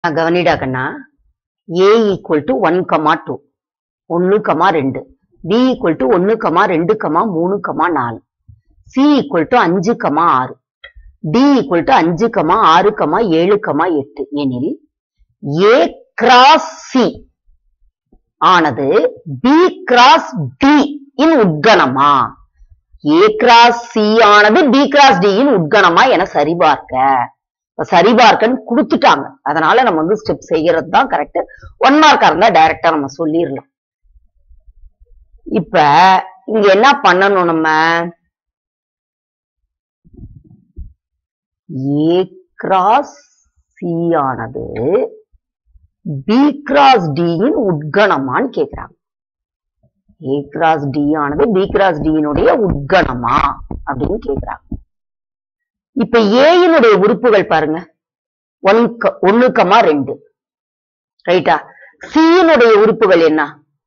நான் கவனிடா கண்ணா A equal to one comma two ஒன்னு கமா ரெண்டு பி ஈக்குவல் டு ஒன்னு கமா ரெண்டு கமா மூணு கமா நாலு சி ஈக்குவல் டு அஞ்சு கமா ஆறு டி ஈக்குவல் டு அஞ்சு கமா ஆறு கமா ஏழு கமா எட்டு எனில் ஏ கிராஸ் சி ஆனது பி கிராஸ் டி இன் உட்கணமா ஏ கிராஸ் சி ஆனது பி கிராஸ் டி இன் உட்கணமா என சரிபார்க்க இப்ப சரிபார்க்கன்னு கொடுத்துட்டாங்க அதனால நம்ம வந்து ஸ்டெப் செய்யறது தான் கரெக்ட் ஒன் மார்க்கா இருந்தா டைரக்டா நம்ம சொல்லிடலாம் இப்ப இங்க என்ன பண்ணணும் நம்ம ஏ கிராஸ் சி ஆனது பி கிராஸ் டியின் உட்கணமான்னு கேக்குறாங்க ஏ கிராஸ் டி ஆனது பி கிராஸ் டியினுடைய உட்கணமா அப்படின்னு கேக்குறாங்க இப்ப ஏயினுடைய உறுப்புகள் பாருங்க ஒன் ஒன்னு கமா ரெண்டு ரைட்டா சியினுடைய உறுப்புகள் என்ன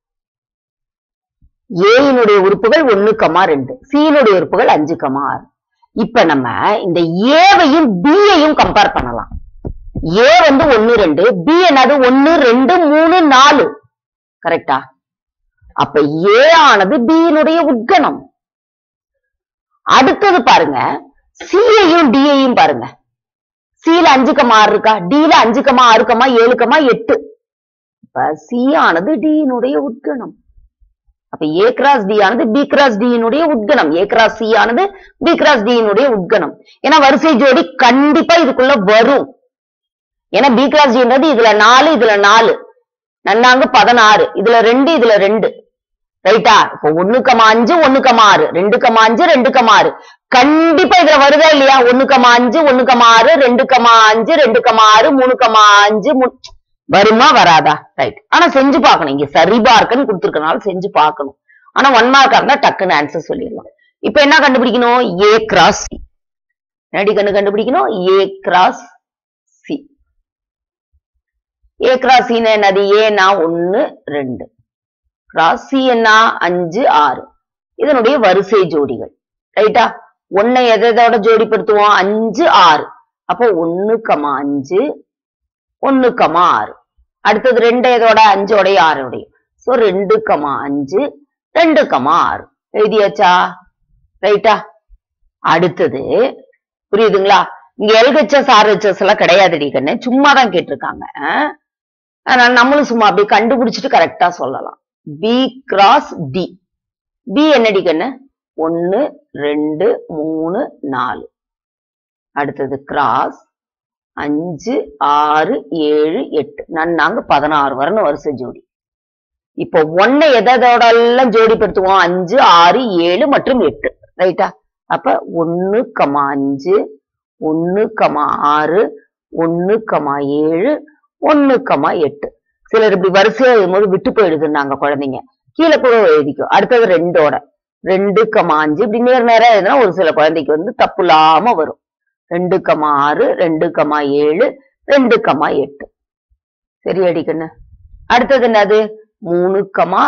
ஏயினுடைய உறுப்புகள் ஒன்னு கமா ரெண்டு சியினுடைய உறுப்புகள் அஞ்சு கமா ஆறு இப்ப நம்ம இந்த ஏவையும் பியையும் கம்பேர் பண்ணலாம் ஏ வந்து ஒன்னு ரெண்டு பி என்னது ஒன்னு ரெண்டு மூணு நாலு கரெக்டா அப்ப ஏ ஆனது பியினுடைய உட்கணம் அடுத்தது பாருங்க சியையும் டியையும் பாருங்க சில அஞ்சு கமா ஆறு இருக்கா டில அஞ்சு கமா ஆறு கமா ஏழு கமா எட்டு இப்ப சி ஆனது டியினுடைய உட்கணம் அப்ப ஏ கிராஸ் டி ஆனது பி கிராஸ் டியினுடைய உட்கணம் ஏ கிராஸ் சி ஆனது பி கிராஸ் டியினுடைய உட்கணம் ஏன்னா வரிசை ஜோடி கண்டிப்பா இதுக்குள்ள வரும் ஏன்னா பி கிராஸ் டின்றது இதுல நாலு இதுல நாலு நன்னாங்க பதினாறு இதுல ரெண்டு இதுல ரெண்டு ரைட்டா இப்போ ஒண்ணு கமா அஞ்சு ஒண்ணு கமா ஆறு ரெண்டு கமா அஞ்சு ரெண்டு கமா ஆறு கண்டிப்பா இதுல வருதா இல்லையா ஒண்ணு கமா அஞ்சு ஒண்ணு கமா ஆறு ரெண்டு கமா அஞ்சு ரெண்டு கமா ஆறு மூணு கமா அஞ்சு மூ- வருமா வராதா ரைட் ஆனா செஞ்சு பார்க்கணும் இங்க சரி பார்க்கன்னு கொடுத்துருக்கனால செஞ்சு பார்க்கணும் ஆனா ஒன் மார்க்கா இருந்தா டக்குன்னு ஆன்சர் சொல்லிடலாம் இப்ப என்ன கண்டுபிடிக்கணும் ஏ கிராஸ் சி என்னடி கண்டு கண்டுபிடிக்கணும் A cross C A cross சின்னு என்னது ஏனா ஒன்னு ரெண்டு கிராஸ் சி என்ன அஞ்சு ஆறு இதனுடைய வரிசை ஜோடிகள் ரைட்டா ஒன்னை எதோட ஜோடிப்படுத்துவோம் அஞ்சு ஆறு அப்போ ஒன்னு கமா அஞ்சு ஒன்னு கமா ஆறு அடுத்தது ரெண்டு எதோட அஞ்சோடைய ஆறோடைய சோ ரெண்டு கமா அஞ்சு ரெண்டு கமா ஆறு எழுதியாச்சா ரைட்டா அடுத்தது புரியுதுங்களா இங்க எல்ஹெச்எஸ் ஆர்ஹெச்எஸ் எல்லாம் கிடையாதுடி கண்ணு சும்மா தான் கேட்டிருக்காங்க ஆ? அதனால நம்மளும் சும்மா அப்படி கண்டுபிடிச்சிட்டு கரெக்டா சொல்லலாம் பி கிராஸ் டி பி என்னடி கண்ணு ஒன்னு ரெண்டு மூணு நாலு அடுத்தது கிராஸ் அஞ்சு ஆறு ஏழு எட்டு நன்னாங்க பதினாறு வரணும் வரிசை ஜோடி இப்போ ஒன்னை எதோட எல்லாம் ஜோடிப்படுத்துவோம் அஞ்சு ஆறு ஏழு மற்றும் எட்டு ரைட்டா அப்ப ஒன்னு கமா அஞ்சு ஒன்னு கமா ஆறு ஒன்னு கமா ஏழு ஒன்னு கமா எட்டு சிலர் இப்படி வரிசையா எழுதும்போது விட்டு போயிடுதுன்னாங்க குழந்தைங்க கீழே கூட எழுதிக்கும் அடுத்தது ரெண்டோட ரெண்டு கமா அஞ்சு இப்படி நேர் நேரா எழுதுனா ஒரு சில குழந்தைக்கு வந்து தப்பு இல்லாம வரும் ரெண்டு கமா ஆறு ரெண்டு கமா ஏழு ரெண்டு கமா எட்டு சரி அடிக்கண்ணு அடுத்தது என்னது மூணு கமா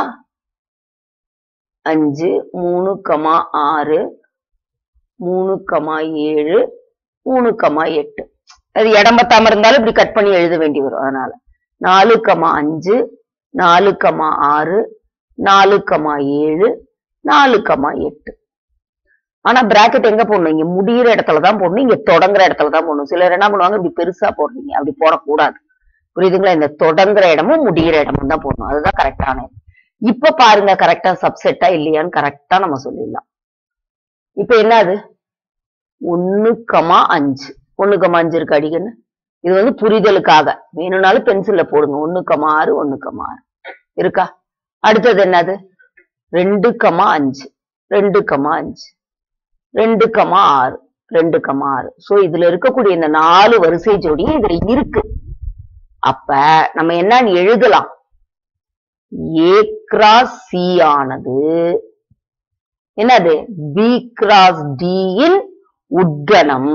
அஞ்சு மூணு கமா ஆறு மூணு கமா ஏழு மூணு கமா எட்டு அது இடம் பத்தாம இருந்தாலும் இப்படி கட் பண்ணி எழுத வேண்டி வரும் அதனால நாலு கமா அஞ்சு நாலு கமா ஆறு நாலு கமா ஏழு நாலு கமா எட்டு ஆனா பிராக்கெட் எங்க போடணும் இங்க முடியிற இடத்துல தான் போடணும் இங்க தொடங்குற இடத்துல தான் போடணும் சிலர் என்ன பண்ணுவாங்க இப்படி பெருசா போடுறீங்க அப்படி போடக்கூடாது புரியுதுங்களா இந்த தொடங்குற இடமும் முடியிற இடமும் தான் போடணும் அதுதான் கரெக்டான இது. இப்ப பாருங்க கரெக்டா சப்செட்டா இல்லையான்னு கரெக்டா நம்ம சொல்லிடலாம் இப்ப என்னது ஒண்ணு கமா அஞ்சு ஒண்ணு கமா அஞ்சு இருக்கு அடிக்கன்னு இது வந்து புரிதலுக்காக வேணும்னாலும் பென்சில்ல போடுங்க ஒண்ணு கமா ஆறு ஒண்ணு கமா ஆறு இருக்கா அடுத்தது என்னது ரெண்டு கமா அஞ்சு ரெண்டு கமா அஞ்சு ரெண்டு கமா ஆறு ரெண்டு கமா ஆறு சோ இதுல இருக்கக்கூடிய இந்த நாலு வரிசை ஜோடியும் இதுல இருக்கு அப்ப நம்ம என்னன்னு எழுதலாம் ஏ கிராஸ் சி ஆனது என்னது பி கிராஸ் டியின் உட்கணம்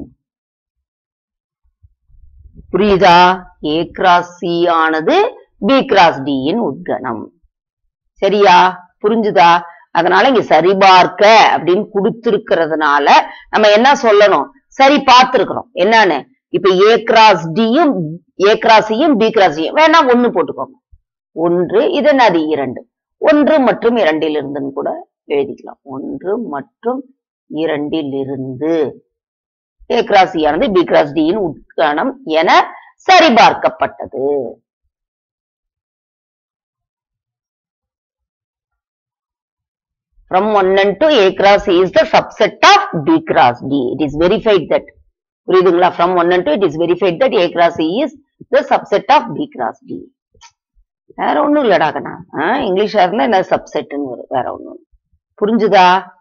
புரியுதா ஏ கிராஸ் சி ஆனது பி கிராஸ் டியின் உட்கணம் சரியா புரிஞ்சுதா அதனால இங்க சரிபார்க்க அப்படின்னு கொடுத்திருக்கிறதுனால நம்ம என்ன சொல்லணும் சரி பார்த்திருக்கிறோம் என்னன்னு இப்ப ஏ கிராஸ் டியும் ஏ கிராசியும் பி கிராசியும் வேணா ஒண்ணு போட்டுக்கோங்க ஒன்று இது என்னது இரண்டு ஒன்று மற்றும் இரண்டில் இருந்துன்னு கூட எழுதிக்கலாம் ஒன்று மற்றும் இரண்டிலிருந்து ஏ கிராஸ் ஆனது பி கிராஸ் டியின் உட்கணம் என சரிபார்க்கப்பட்டது from 1 and to A cross E is the subset of B cross D. It is verified that. புரியுதுங்களா from 1 and to it is verified that A cross E is the subset of B cross D. வேற ஒண்ணும் இல்லடா கண்ணா ஆ, இங்கிலீஷ்ல இருந்தா என்ன சப்செட்னு வரும் வேற ஒண்ணும் இல்ல. புரிஞ்சுதா